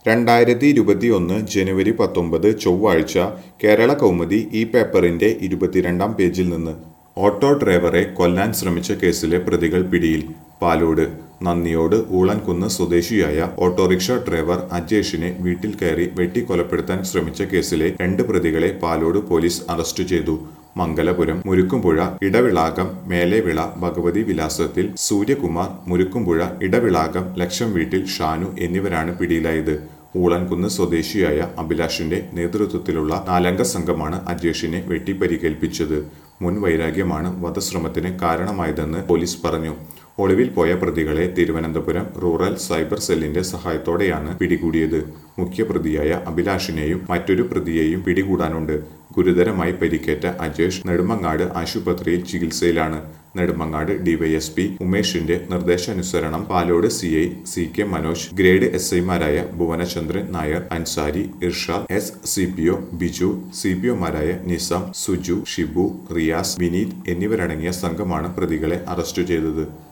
രണ്ടായിരത്തി ഇരുപത്തിയൊന്ന് ജനുവരി പത്തൊമ്പത് ചൊവ്വാഴ്ച കേരള കൗമുദി ഈ പേപ്പറിന്റെ ഇരുപത്തിരണ്ടാം പേജിൽ നിന്ന് ഓട്ടോ ഡ്രൈവറെ കൊല്ലാൻ ശ്രമിച്ച കേസിലെ പ്രതികൾ പിടിയിൽ പാലോട് നന്ദിയോട് ഊളൻകുന്ന് സ്വദേശിയായ ഓട്ടോറിക്ഷ ഡ്രൈവർ അജേഷിനെ വീട്ടിൽ കയറി വെട്ടിക്കൊലപ്പെടുത്താൻ ശ്രമിച്ച കേസിലെ രണ്ട് പ്രതികളെ പാലോട് പോലീസ് അറസ്റ്റ് ചെയ്തു മംഗലപുരം മുരുക്കുംപുഴ ഇടവിളാകം മേലെവിള ഭഗവതി വിലാസത്തിൽ സൂര്യകുമാർ മുരുക്കുംപുഴ ഇടവിളാകം ലക്ഷം വീട്ടിൽ ഷാനു എന്നിവരാണ് പിടിയിലായത് ഊളൻകുന്ന് സ്വദേശിയായ അഭിലാഷിന്റെ നേതൃത്വത്തിലുള്ള നാലംഗ സംഘമാണ് അജേഷിനെ വെട്ടിപ്പരിക്കേൽപ്പിച്ചത് മുൻ വൈരാഗ്യമാണ് വധശ്രമത്തിന് കാരണമായതെന്ന് പോലീസ് പറഞ്ഞു ഒളിവിൽ പോയ പ്രതികളെ തിരുവനന്തപുരം റൂറൽ സൈബർ സെല്ലിന്റെ സഹായത്തോടെയാണ് പിടികൂടിയത് മുഖ്യപ്രതിയായ അഭിലാഷിനെയും മറ്റൊരു പ്രതിയെയും പിടികൂടാനുണ്ട് ഗുരുതരമായി പരിക്കേറ്റ അജേഷ് നെടുമങ്ങാട് ആശുപത്രിയിൽ ചികിത്സയിലാണ് നെടുമങ്ങാട് ഡിവൈഎസ്പി ഉമേഷിന്റെ നിർദ്ദേശാനുസരണം Palode C I C K Manoj grade S ഐമാരായ Bhuvanachandran Nair Ansari Irshad S C P O Biju C P ഒമാരായ നിസാം സുജു ഷിബു റിയാസ് വിനീത് എന്നിവരടങ്ങിയ സംഘമാണ് പ്രതികളെ അറസ്റ്റ് ചെയ്തത്